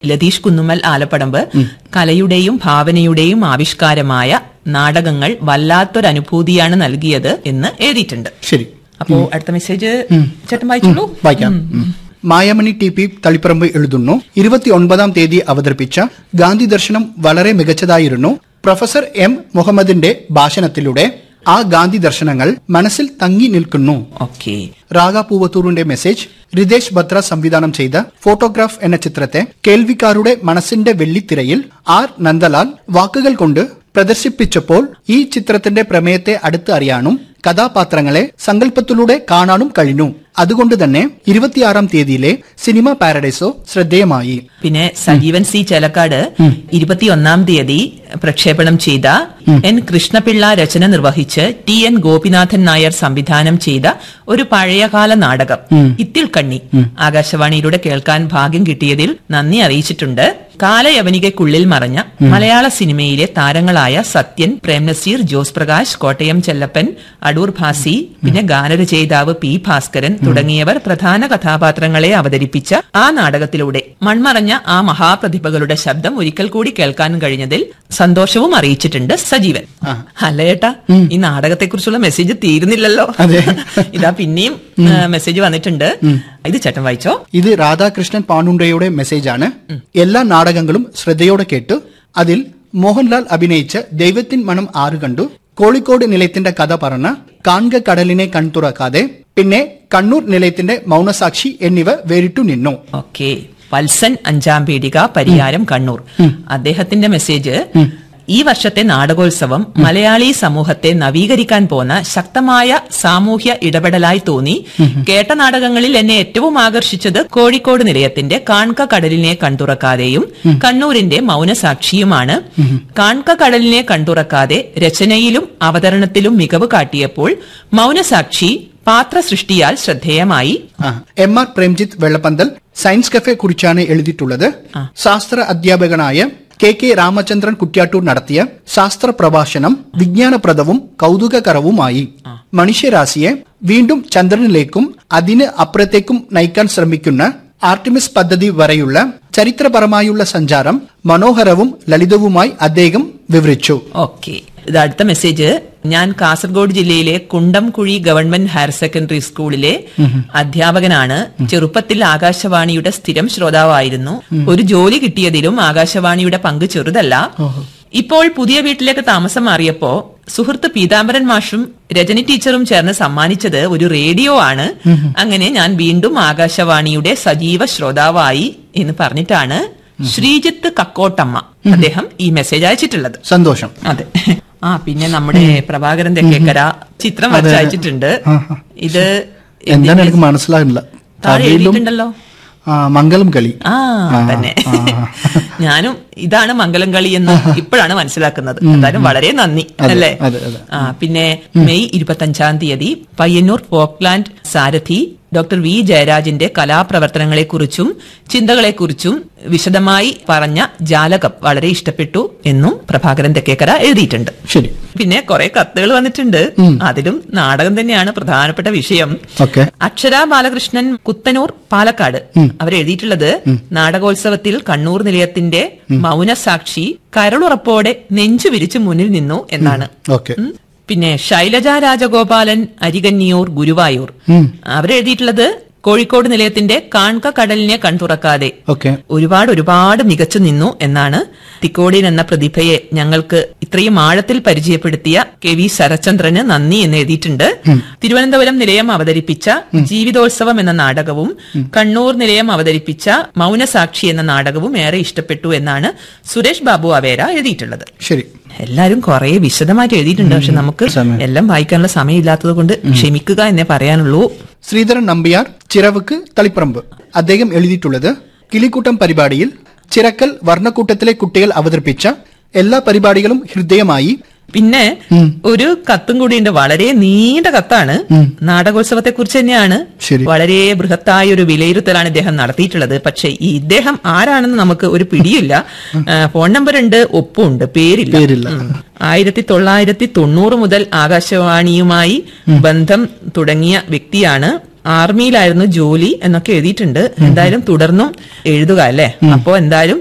ലതീഷ് കുന്നുമ്മൽ ആലപ്പടമ്പ് കലയുടെയും ഭാവനയുടെയും ആവിഷ്കാരമായ നാടകങ്ങൾ വല്ലാത്തൊരനുഭൂതിയാണ് നൽകിയത് എന്ന് എഴുതിയിട്ടുണ്ട് ശരി അപ്പോ അടുത്ത മെസ്സേജ് ചേട്ടൻ വായിച്ചോളൂ വായിക്കാം ഉം. മായമണി ടി പി തളിപ്പറമ്പ് എഴുതുന്നു ഇരുപത്തിയൊൻപതാം തീയതി അവതരിപ്പിച്ച ഗാന്ധി ദർശനം വളരെ മികച്ചതായിരുന്നു പ്രൊഫസർ എം മുഹമ്മദിന്റെ ഭാഷണത്തിലൂടെ ആ ഗാന്ധി ദർശനങ്ങൾ മനസ്സിൽ തങ്ങി നിൽക്കുന്നു ഓക്കെ രാഗ പൂവത്തൂറിന്റെ മെസ്സേജ് റിതേഷ് ബത്ര സംവിധാനം ചെയ്ത ഫോട്ടോഗ്രാഫ് എന്ന ചിത്രത്തെ കേൾവിക്കാരുടെ മനസ്സിന്റെ വെള്ളിത്തിരയിൽ ആർ നന്ദലാൽ വാക്കുകൾ കൊണ്ട് പ്രദർശിപ്പിച്ചപ്പോൾ ഈ ചിത്രത്തിന്റെ പ്രമേയത്തെ അടുത്ത് അറിയാനും കഥാപാത്രങ്ങളെ സങ്കല്പത്തിലൂടെ കാണാനും കഴിഞ്ഞു അതുകൊണ്ട് തന്നെ ഇരുപത്തിയാറാം തീയതിയിലെ സിനിമ പാരഡൈസോ ശ്രദ്ധേയമായി പിന്നെ സജീവൻ സി ചേലക്കാട് ഇരുപത്തിയൊന്നാം തീയതി പ്രക്ഷേപണം ചെയ്ത എൻ കൃഷ്ണപിള്ള രചന നിർവഹിച്ച് ടി എൻ ഗോപിനാഥൻ നായർ സംവിധാനം ചെയ്ത ഒരു പഴയകാല നാടകം ഇത്തിൽ കണ്ണി ആകാശവാണിയിലൂടെ കേൾക്കാൻ ഭാഗ്യം കിട്ടിയതിൽ നന്ദി അറിയിച്ചിട്ടുണ്ട് കാലയവനികയ്ക്കുള്ളിൽ മറഞ്ഞ മലയാള സിനിമയിലെ താരങ്ങളായ സത്യൻ പ്രേംനസീർ ജോസ് പ്രകാശ് കോട്ടയം ചെല്ലപ്പൻ അടൂർ ഭാസി പിന്നെ ഗാനരചയിതാവ് പി ഭാസ്കരൻ തുടങ്ങിയവർ പ്രധാന കഥാപാത്രങ്ങളെ അവതരിപ്പിച്ച ആ നാടകത്തിലൂടെ മൺമറഞ്ഞ ആ മഹാപ്രതിഭകളുടെ ശബ്ദം ഒരിക്കൽ കൂടി കേൾക്കാൻ കഴിഞ്ഞതിൽ സന്തോഷവും അറിയിച്ചിട്ടുണ്ട് സജീവൻ അല്ല ഏട്ടാ ഈ നാടകത്തെക്കുറിച്ചുള്ള മെസ്സേജ് തീരുന്നില്ലല്ലോ അതെ. ഇതാ പിന്നെയും മെസ്സേജ് വന്നിട്ടുണ്ട് ഇത് ചേട്ടൻ വായിച്ചോ ഇത് രാധാകൃഷ്ണൻ പാണുണ്ടയുടെ മെസ്സേജാണ് എല്ലാ നാടകങ്ങളും ശ്രദ്ധയോടെ കേട്ടു അതിൽ മോഹൻലാൽ അഭിനയിച്ച ദൈവത്തിൻ മണം ആറ് കണ്ടു കോഴിക്കോട് നിലയത്തിന്റെ കഥ പറഞ്ഞ കാൺക കടലിനെ കൺതുറക്കാതെ പിന്നെ കണ്ണൂർ നിലയത്തിന്റെ മൗനസാക്ഷി എന്നിവ വേറിട്ടു നിന്നു ഓക്കെ വത്സൻ അഞ്ചാം പീടിക പരിയാരം കണ്ണൂർ അദ്ദേഹത്തിന്റെ മെസ്സേജ് ഈ വർഷത്തെ നാടകോത്സവം മലയാളി സമൂഹത്തെ നവീകരിക്കാൻ പോന്ന ശക്തമായ സാമൂഹ്യ ഇടപെടലായി തോന്നി കേട്ട നാടകങ്ങളിൽ എന്നെ ഏറ്റവും ആകർഷിച്ചത് കോഴിക്കോട് നിലയത്തിന്റെ കാൺക കടലിനെ കണ്ടുറക്കാതെയും കണ്ണൂരിന്റെ മൗനസാക്ഷിയുമാണ് കാൺക കടലിനെ കണ്ടുറക്കാതെ രചനയിലും അവതരണത്തിലും മികവ് കാട്ടിയപ്പോൾ മൗനസാക്ഷി പാത്ര സൃഷ്ടിയാൽ ശ്രദ്ധേയമായി ആ, M R Premjith Vellappanthal science cafe കുറിച്ചാണ് എഴുതിയിട്ടുള്ളത് ശാസ്ത്ര അധ്യാപകനായ കെ കെ രാമചന്ദ്രൻ കുറ്റ്യാട്ടൂർ നടത്തിയ ശാസ്ത്ര പ്രഭാഷണം വിജ്ഞാനപ്രദവും കൗതുകകരവുമായി മനുഷ്യരാശിയെ വീണ്ടും ചന്ദ്രനിലേക്കും അതിന് അപ്പുറത്തേക്കും നയിക്കാൻ ശ്രമിക്കുന്ന ആർട്ടിമിസ് പദ്ധതി വരെയുള്ള ചരിത്രപരമായുള്ള സഞ്ചാരം മനോഹരവും ലളിതവുമായി അദ്ദേഹം വിവരിച്ചു ഓക്കെ ഇത് അടുത്ത മെസ്സേജ് ഞാൻ കാസർഗോഡ് ജില്ലയിലെ കുണ്ടംകുഴി ഗവൺമെന്റ് ഹയർ സെക്കൻഡറി സ്കൂളിലെ അധ്യാപകനാണ് ചെറുപ്പത്തിൽ ആകാശവാണിയുടെ സ്ഥിരം ശ്രോതാവായിരുന്നു ഒരു ജോലി കിട്ടിയതിലും ആകാശവാണിയുടെ പങ്ക് ചെറുതല്ല ഇപ്പോൾ പുതിയ വീട്ടിലേക്ക് താമസം മാറിയപ്പോ സുഹൃത്ത് പീതാംബരൻ മാഷും രജനി ടീച്ചറും ചേർന്ന് സമ്മാനിച്ചത് ഒരു റേഡിയോ ആണ് അങ്ങനെ ഞാൻ വീണ്ടും ആകാശവാണിയുടെ സജീവ ശ്രോതാവായി എന്ന് പറഞ്ഞിട്ടാണ് ശ്രീജിത്ത് കക്കോട്ടമ്മ അദ്ദേഹം ഈ മെസ്സേജ് അയച്ചിട്ടുള്ളത് സന്തോഷം അതെ ആ പിന്നെ നമ്മുടെ പ്രഭാകരൻ തെക്കേക്കര ചിത്രം വരച്ച് അയച്ചിട്ടുണ്ട് ഇത് എന്താണ് എനിക്ക് മനസ്സിലാകുന്നില്ല താഴെ തലയിലും എഴുതിയിട്ടുണ്ടല്ലോ ആ, മംഗലം കളി ആ തന്നെ ഞാനും ഇതാണ് മംഗലം കളി എന്ന് ഇപ്പോഴാണ് മനസ്സിലാക്കുന്നത് എന്തായാലും വളരെ നന്ദി അതെ, അല്ലേ അതെ, അതെ. ആ പിന്നെ മെയ് ഇരുപത്തഞ്ചാം തീയതി പയ്യന്നൂർ ഫോക്ലാൻഡ് സാരഥി ഡോക്ടർ വി ജയരാജിന്റെ കലാപ്രവർത്തനങ്ങളെക്കുറിച്ചും ചിന്തകളെക്കുറിച്ചും വിശദമായി പറഞ്ഞ ജാലകം വളരെ ഇഷ്ടപ്പെട്ടു എന്നും പ്രഭാകരൻ തെക്കേക്കര എഴുതിയിട്ടുണ്ട് ശരി പിന്നെ കുറെ കത്തുകൾ വന്നിട്ടുണ്ട് അതിലും നാടകം തന്നെയാണ് പ്രധാനപ്പെട്ട വിഷയം ഓക്കെ അക്ഷര ബാലകൃഷ്ണൻ കുത്തനൂർ പാലക്കാട് അവരെഴുതിയിട്ടുള്ളത് നാടകോത്സവത്തിൽ കണ്ണൂർ നിലയത്തിന്റെ മൗനസാക്ഷി കരളുറപ്പോടെ നെഞ്ചു വിരിച്ചു മുന്നിൽ നിന്നു എന്നാണ് ഓക്കെ ഉം. പിന്നെ ശൈലജ രാജഗോപാലൻ അരികന്നിയൂർ ഗുരുവായൂർ അവരെഴുതിയിട്ടുള്ളത് കോഴിക്കോട് നിലയത്തിന്റെ കാൺക കടലിനെ കൺതുറക്കാതെ ഓക്കെ ഒരുപാട് ഒരുപാട് മികച്ചു നിന്നു എന്നാണ് തിക്കോടിയൻ എന്ന പ്രതിഭയെ ഞങ്ങൾക്ക് ഇത്രയും ആഴത്തിൽ പരിചയപ്പെടുത്തിയ കെ വി ശരചന്ദ്രന് നന്ദി എന്ന് എഴുതിയിട്ടുണ്ട് തിരുവനന്തപുരം നിലയം അവതരിപ്പിച്ച ജീവിതോത്സവം എന്ന നാടകവും കണ്ണൂർ നിലയം അവതരിപ്പിച്ച മൗനസാക്ഷി എന്ന നാടകവും ഏറെ ഇഷ്ടപ്പെട്ടു എന്നാണ് സുരേഷ് ബാബു അവേര എഴുതിയിട്ടുള്ളത് ശരി എല്ലാരും കുറെ വിശദമായിട്ട് എഴുതിയിട്ടുണ്ട് പക്ഷെ നമുക്ക് സമയം. എല്ലാം വായിക്കാനുള്ള സമയമില്ലാത്തത് കൊണ്ട് ക്ഷമിക്കുക എന്നേ പറയാനുള്ളൂ ശ്രീധരൻ നമ്പ്യാർ ചിറവുക്ക് തളിപ്പറമ്പ് അദ്ദേഹം എഴുതിയിട്ടുള്ളത് കിളിക്കൂട്ടം പരിപാടിയിൽ ചിറക്കൽ വർണ്ണക്കൂട്ടത്തിലെ കുട്ടികൾ അവതരിപ്പിച്ച എല്ലാ പരിപാടികളും ഹൃദയമായി പിന്നെ ഒരു കത്തും കൂടിയുണ്ട് വളരെ നീണ്ട കത്താണ് നാടകോത്സവത്തെ കുറിച്ച് തന്നെയാണ് ശരി. വളരെ ബൃഹത്തായ ഒരു വിലയിരുത്തലാണ് ഇദ്ദേഹം നടത്തിയിട്ടുള്ളത് പക്ഷെ ഈ ഇദ്ദേഹം ആരാണെന്ന് നമുക്ക് ഒരു പിടിയില്ല ആ, ഫോൺ നമ്പർ ഉണ്ട് ഒപ്പുണ്ട് പേരില്ല പേരില്ല. ഉം. ആയിരത്തി തൊള്ളായിരത്തി തൊണ്ണൂറ് മുതൽ ആകാശവാണിയുമായി ബന്ധം തുടങ്ങിയ വ്യക്തിയാണ് ആർമിയിലായിരുന്നു ജോലി എന്നൊക്കെ എഴുതിയിട്ടുണ്ട് എന്തായാലും തുടർന്നും എഴുതുക അല്ലേ അപ്പോ എന്തായാലും